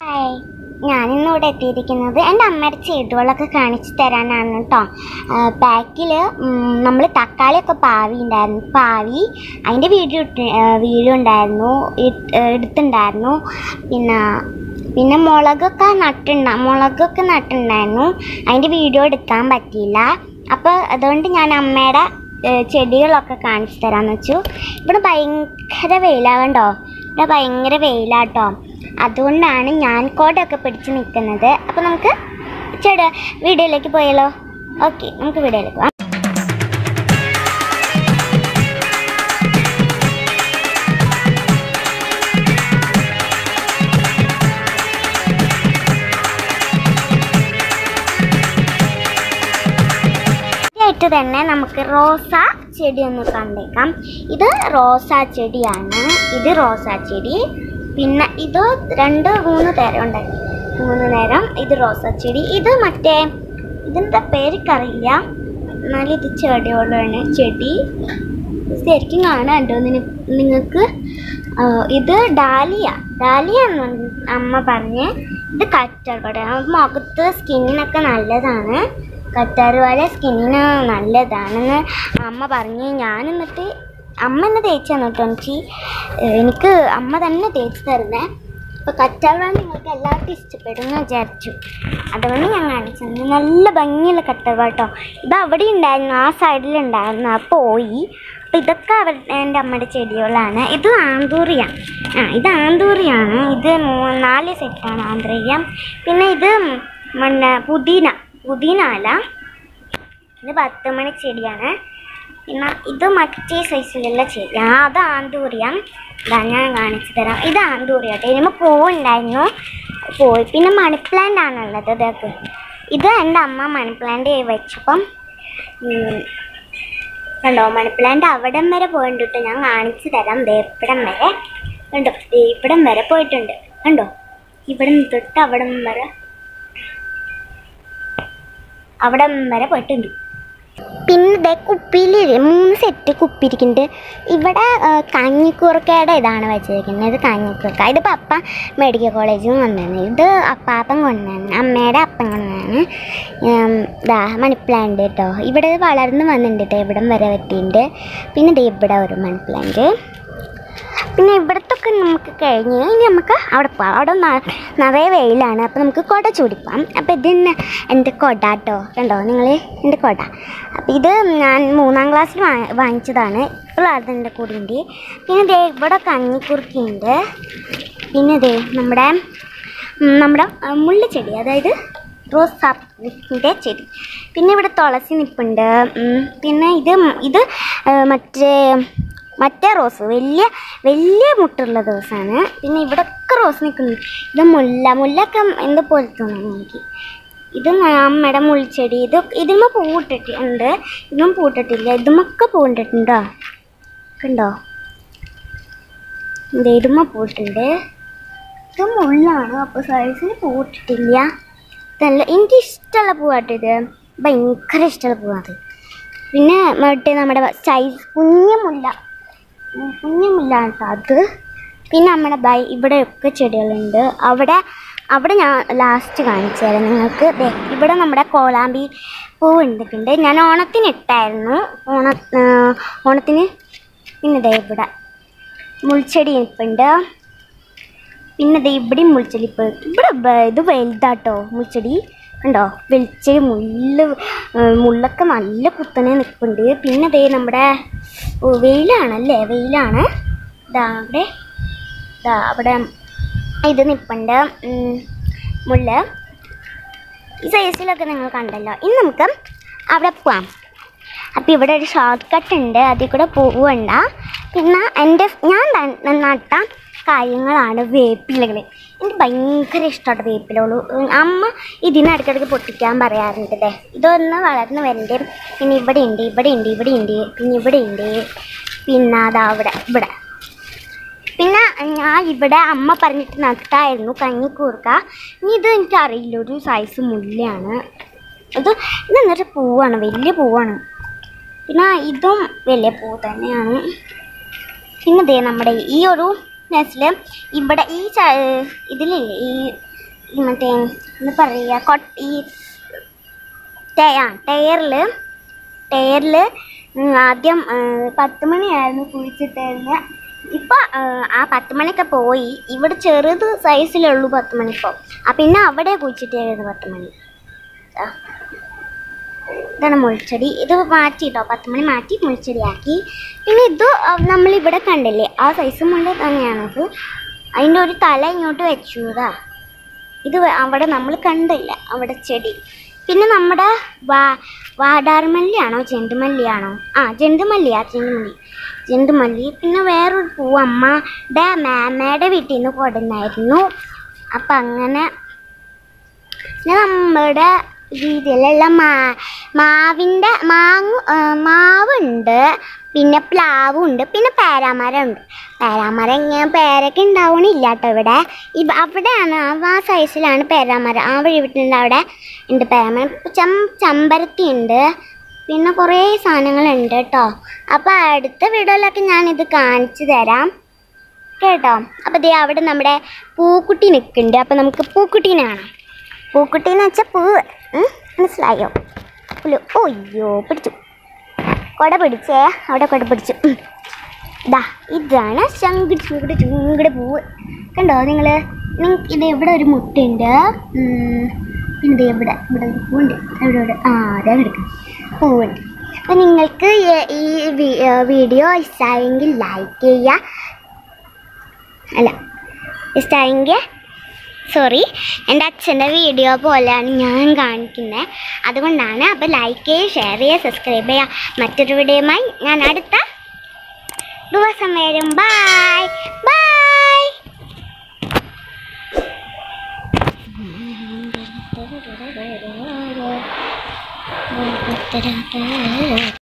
Hi ഞാനിന്ന് ഇവിടെ എത്തിയിരിക്കുന്നത് എൻ്റെ അമ്മയുടെ ചെടികളൊക്കെ കാണിച്ചു തരാനാണ് കേട്ടോ ബാക്കിൽ നമ്മൾ തക്കാളിയൊക്കെ പാവി ഉണ്ടായിരുന്നു പാവി അതിൻ്റെ വീഡിയോ ഇട്ട് വീഡിയോ ഉണ്ടായിരുന്നു ഇട്ട്- എടുത്തിട്ടുണ്ടായിരുന്നു പിന്നെ പിന്നെ മുളകൊക്കെ നട്ടുണ്ട മുളകൊക്കെ നട്ടുണ്ടായിരുന്നു അതിൻ്റെ വീഡിയോ എടുക്കാൻ പറ്റിയില്ല അപ്പോൾ അതുകൊണ്ട് ഞാൻ അമ്മയുടെ ഏഹ്, ചെടികളൊക്കെ കാണിച്ചു തരാമെന്ന് വെച്ചു ഇവിടെ ഭയങ്കര വെയിലാകണ്ടോ ഇവിടെ ഭയങ്കര വെയിലാട്ടോ അതുകൊണ്ടാണ് ഞാൻ കോട്ടൊക്കെ പിടിച്ച് നിൽക്കുന്നത് അപ്പോൾ നമുക്ക് ചെടി വീഡിയോയിലേക്ക് പോയാലോ ഓക്കെ നമുക്ക് വീഡിയോയിലേക്ക് പോകാം ആയിട്ട് തന്നെ നമുക്ക് റോസ ചെടി ഒന്ന് കണ്ടേക്കാം ഇത് റോസാ ചെടിയാണ് ഇത് റോസാ ചെടി പിന്നെ ഇത് രണ്ട് മൂന്ന് തരം ഉണ്ട് മൂന്ന് നേരം ഇത് റോസാ ചെടി ഇത് മറ്റേ ഇതിൻ്റെ പേരിക്കറിയില്ല എന്നാലും ഇത് ചെടിയോടാണ് ചെടി ഇത് ശരിക്കും കാണാണ്ടോ നിങ്ങൾക്ക് ഇത് ഡാലിയ ഡാലിയ എന്ന് അമ്മ പറഞ്ഞ് ഇത് കറ്റാർവാഴ മുഖത്ത് സ്കിന്നിനൊക്കെ നല്ലതാണ് കറ്റാർവാഴ സ്കിന്നിന് നല്ലതാണെന്ന് അമ്മ പറഞ്ഞ് ഞാൻ എന്നിട്ട് അമ്മ എന്നെ തേച്ച് തന്നിട്ടോ എനിക്ക് എനിക്ക് അമ്മ തന്നെ തേച്ച് തരുന്നേ അപ്പോൾ കറ്റാർവാഴ നിങ്ങൾക്ക് എല്ലാവർക്കും ഇഷ്ടപ്പെടും എന്ന് വിചാരിച്ചു അതുകൊണ്ട് ഞാൻ കാണിച്ചു തന്നു. നല്ല ഭംഗിയുള്ള കറ്റാർവാഴ കേട്ടോ ഇത് അവിടെ ഉണ്ടായിരുന്നു ആ സൈഡിലുണ്ടായിരുന്നു ആ പോയി അപ്പോൾ ഇതൊക്കെ അവർ എൻ്റെ അമ്മയുടെ ചെടികളാണ് ഇത് ആന്തൂറിയ ആ ഇത് ആന്തൂറിയാണ് ഇത് മൂ- നാല് സെറ്റാണ് ആന്തൂറിയ പിന്നെ ഇത് മണ്ണ പുതിന പുതിന അല്ല ഇത് പത്ത് മണി ചെടിയാണ് പിന്നെ ഇത് മറ്റേ സൈസിലുള്ള ചെടി ആ അത് ആന്തൂറിയം ഇതാ ഞാൻ കാണിച്ചു തരാം ഇത് ആന്തൂറിയ കേട്ടോ ഇതിന് പൂവുണ്ടായിരുന്നു പോയി പിന്നെ മണി പ്ലാന്റ് ആണുള്ളത് ഇതൊക്കെ ഇത് എൻ്റെ അമ്മ മണി പ്ലാന്റ് വെച്ചപ്പം ഉം, കണ്ടോ മണി പ്ലാന്റ് അവിടം വരെ പോയിട്ടുണ്ട് ഞാൻ കാണിച്ചു തരാം ദേ ഇവിടം വരെ കണ്ടോ ദേ ഇവിടം വരെ പോയിട്ടുണ്ട് കണ്ടോ ഇവിടം തൊട്ട് അവിടം വരെ അവിടെ വരെ പോയിട്ടുണ്ട് പിന്നെ ഇതേ കുപ്പിയിൽ മൂന്ന് സെറ്റ് കുപ്പി ഇരിക്കുന്നുണ്ട് ഇവിടെ ആ, കഞ്ഞിക്കൂർക്കയുടെ ഇതാണ് വെച്ചിരിക്കുന്നത് ഇത് കഞ്ഞിക്കൂർക്ക ഇത് പപ്പ മെഡിക്കൽ കോളേജിൽ നിന്ന് കൊണ്ടുവന്നു ഇത് അപ്പാപ്പൻ കൊണ്ടുവന്നു അമ്മയുടെ അപ്പൻ കൊണ്ടുവന്നാണ് ഇതാ മണി പ്ലാന്റ് കേട്ടോ ഇവിടെ ഇത് വളർന്ന് വന്നിട്ടുണ്ട് കേട്ടോ ഇവിടം വരെ പറ്റിയിട്ടുണ്ട് പിന്നെ ദേ ഇവിടെ ഒരു മണി പ്ലാന്റ് പിന്നെ ഇവിടത്തൊക്കെ നമുക്ക് കഴിഞ്ഞ് ഇനി നമുക്ക് അവിടെ പോവാം അവിടെ ന- നിറയെ വെയിലാണ് അപ്പോൾ നമുക്ക് കുട ചൂടിപ്പോവാം അപ്പോൾ ഇത് തന്നെ എൻ്റെ കുട കേട്ടോ കണ്ടോ നിങ്ങൾ എൻ്റെ കുട അപ്പോൾ ഇത് ഞാൻ മൂന്നാം ക്ലാസ്സിൽ വാ വാങ്ങിച്ചതാണ് ഇപ്പോൾ അതിൻ്റെ കൂടെ ഉണ്ട് പിന്നെ ദേ ഇവിടെ കഞ്ഞിക്കുറുക്കിയുണ്ട് പിന്നെ ദേ നമ്മുടെ ഉം, നമ്മുടെ ആ, മുള്ളിച്ചെടി അതായത് റോസാപ്പിൻ്റെ ചെടി പിന്നെ ഇവിടെ തുളസി നിപ്പുണ്ട് ഉം, പിന്നെ ഇത് മ- ഇത് ആ, മറ്റേ മറ്റേ റോസ് വലിയ വലിയ മുട്ടുള്ള ദിവസമാണ് പിന്നെ ഇവിടെയൊക്കെ റോസ് നിൽക്കുന്നു ഇത് മുല്ല മുല്ലൊക്കെ എന്തോ പോലെ തോന്നുന്നു എനിക്ക് ഇത് അമ്മയുടെ മുൾച്ചെടി ഇത് ഇതിന്മ പൂവിട്ടിട്ടുണ്ട് ഇതും പൂട്ടിട്ടില്ല ഇതുമൊക്കെ പൂവിട്ടിട്ടുണ്ടോ കണ്ടോ ഇത് ഇതുമ്മ പൂട്ടുണ്ട് ഇത് മുള്ളാണ് അപ്പോൾ സൈസിന് പൂവിട്ടിട്ടില്ല ഇതല്ല എനിക്ക് ഇഷ്ടമുള്ള പൂവാട്ടോ ഇത് ഭയങ്കര ഇഷ്ടമുള്ള പൂവാത് പിന്നെ മറ്റേ നമ്മുടെ സൈസ് കുഞ്ഞു മുല്ല ഉം, കുഞ്ഞു മുല്ല കേട്ടോ അത് പിന്നെ നമ്മുടെ ബൈ ഇവിടെയൊക്കെ ചെടികളുണ്ട് അവിടെ അവിടെ ഞാൻ ലാസ്റ്റ് കാണിച്ചു തരാം നിങ്ങൾക്ക് ദേ ഇവിടെ നമ്മുടെ കോളാമ്പി പൂവ് ഉണ്ടിട്ടുണ്ട് ഞാൻ ഓണത്തിന് ഇട്ടായിരുന്നു ഓണ ആ, ഓണത്തിന് പിന്നെ ദേ ഇവിടെ മുൾച്ചെടി നിൽപ്പുണ്ട് പിന്നെ ദേ ഇവിടെ മുൾച്ചെടി ഇപ്പോൾ ഇവിടെ ബ- ഇത് വലുതാട്ടോ മുൾച്ചെടി കണ്ടോ വെളിച്ചെടി മുള്ള് ഏ, മുള്ളൊക്കെ നല്ല കുത്തനെ നിൽപ്പുണ്ട് പിന്നെ ദേ നമ്മുടെ ഓ, വെയിലാണല്ലേ വെയിലാണ് ഇതാ അവിടെ ഇതാ അവിടെ ഇത് നിൽപ്പുണ്ട് ഉം, മുള്ള ഈ സൈസിലൊക്കെ നിങ്ങൾ കണ്ടല്ലോ ഇനി നമുക്ക് അവിടെ പോവാം അപ്പോൾ ഇവിടെ ഒരു ഷോർട്ട് കട്ട് ഉണ്ട് അതിൽ കൂടെ പോവണ്ട പിന്നെ എൻ്റെ ഞാൻ ന- നട്ട കാര്യങ്ങളാണ് വേപ്പിലകൾ എനിക്ക് ഭയങ്കര ഇഷ്ടമാണ് വേപ്പിലുള്ളൂ അമ്മ ഇതിന് ഇടയ്ക്കിടയ്ക്ക് പൊട്ടിക്കാൻ പറയാറുണ്ട് ദേ ഇതൊന്ന് വളർന്ന് വരണ്ടേ പിന്നെ ഇവിടെ ഉണ്ട് ഇവിടെ ഉണ്ട് ഇവിടെ ഉണ്ട് പിന്നെ ഇവിടെ ഉണ്ട് പിന്നെ അതാ അവിടെ ഇവിടെ പിന്നെ ഞാൻ ഇവിടെ അമ്മ പറഞ്ഞിട്ട് നട്ടായിരുന്നു കഞ്ഞിക്കൂർക്ക ഇനി ഇത് എനിക്കറിയില്ല ഒരു സൈസ് മുല്ലയാണ് ഇത് ഇത് എന്നിട്ട് പൂവാണ് വലിയ പൂവാണ് പിന്നെ ഇതും വലിയ പൂ തന്നെയാണ് പിന്നെ ദേ നമ്മുടെ ഈ ഒരു നെസിൽ ഇവിടെ ഈ ച- ഇതിലില്ലേ ഈ ഈ മറ്റേ എന്താ പറയുക കൊട്ടി ടയറിൽ ടയറിൽ ആദ്യം ആ, പത്ത് മണിയായിരുന്നു കുഴിച്ചിട്ടിരുന്നത് ഇപ്പം ആ പത്ത് മണിയൊക്കെ പോയി ഇവിടെ ചെറുത് സൈസിലുള്ളൂ പത്ത് മണി ഇപ്പോൾ ആ പിന്നെ അവിടെ കുഴിച്ചിട്ടായിരുന്നു പത്ത് മണി ആ. ഇതാണ് മുൾച്ചെടി ഇത് മാറ്റി കേട്ടോ പത്ത് മണി മാറ്റി മുൾച്ചെടിയാക്കി പിന്നെ ഇത് ആ, നമ്മളിവിടെ കണ്ടില്ലേ ആ സൈസ് മുള്ള തന്നെയാണത് അതിൻ്റെ ഒരു തല ഇങ്ങോട്ട് വെച്ചുതാ ഇത് വ- അവിടെ നമ്മൾ കണ്ടില്ല അവിടെ ചെടി പിന്നെ നമ്മുടെ വാ വാടാർമല്ലിയാണോ ചെണ്ടുമല്ലിയാണോ ആ ചെണ്ടുമല്ലിയാ ചെണ്ടുമല്ലി ചെണ്ടുമല്ലി പിന്നെ വേറൊരു പൂ അമ്മയുടെ മാമയുടെ വീട്ടിൽ നിന്ന് കൊടുന്നായിരുന്നു അപ്പം അങ്ങനെ പിന്നെ നമ്മുടെ രീതിയിലുള്ള മാ മാവിൻ്റെ മാങ്ങ ആ, മാവുണ്ട് പിന്നെ പ്ലാവും ഉണ്ട് പിന്നെ പേരാമരം ഉണ്ട് പേരാമരം ഇങ്ങനെ പേരൊക്കെ ഉണ്ടാവണില്ല കേട്ടോ ഇവിടെ ഇവ അവിടെയാണ് ആ ആ സൈസിലാണ് പേരാമരം ആ വഴി വീട്ടിൻ്റെ അവിടെ ഉണ്ട് പേരാമരം ചം ചമ്പരത്തി ഉണ്ട് പിന്നെ കുറേ സാധനങ്ങളുണ്ട് കേട്ടോ അപ്പോൾ അടുത്ത വീഡിയോയിലൊക്കെ ഞാനിത് കാണിച്ചു തരാം കേട്ടോ അപ്പോൾ ദേ അവിടെ നമ്മുടെ പൂക്കുട്ടി നിൽക്കുന്നുണ്ട് അപ്പോൾ നമുക്ക് പൂക്കുട്ടീനെ കാണാം പൂക്കുട്ടീന്ന് വെച്ചാൽ പൂവ് ഉം, മനസ്സിലായോ പുല്ലു ഓയ്യോ പിടിച്ചു കൊട പിടിച്ചേ അവിടെ കൊട പിടിച്ചു ഉം. ദാ ഇതാണ് ശങ്കിട് ചൂട് ചൂട് പൂവ് കണ്ടോ നിങ്ങൾ നിങ്ങൾക്ക് ഇത് ഇവിടെ ഒരു മുട്ടുണ്ട് ഉം, പിന്നെ ദേ ഇവിടെ ഇവിടെ ഒരു പൂവുണ്ട് അവിടെ ഇവിടെ ആ അതെ കിടക്കും പൂവുണ്ട് അപ്പം നിങ്ങൾക്ക് ഈ- ഈ വി- ഏ, വീഡിയോ ഇഷ്ടമായെങ്കിൽ ലൈക്ക് ചെയ്യുക അല്ല ഇഷ്ടമായെങ്കിൽ സോറി എൻ്റെ അച്ഛൻ്റെ വീഡിയോ പോലെയാണ് ഞാൻ കാണിക്കുന്നത് അതുകൊണ്ടാണ് അപ്പോൾ ലൈക്ക് ചെയ്യുക ഷെയർ ചെയ്യുക സബ്സ്ക്രൈബ് ചെയ്യുക മറ്റൊരു വീഡിയോയുമായി ഞാൻ അടുത്ത ദിവസം വരും ബായ് ബായ്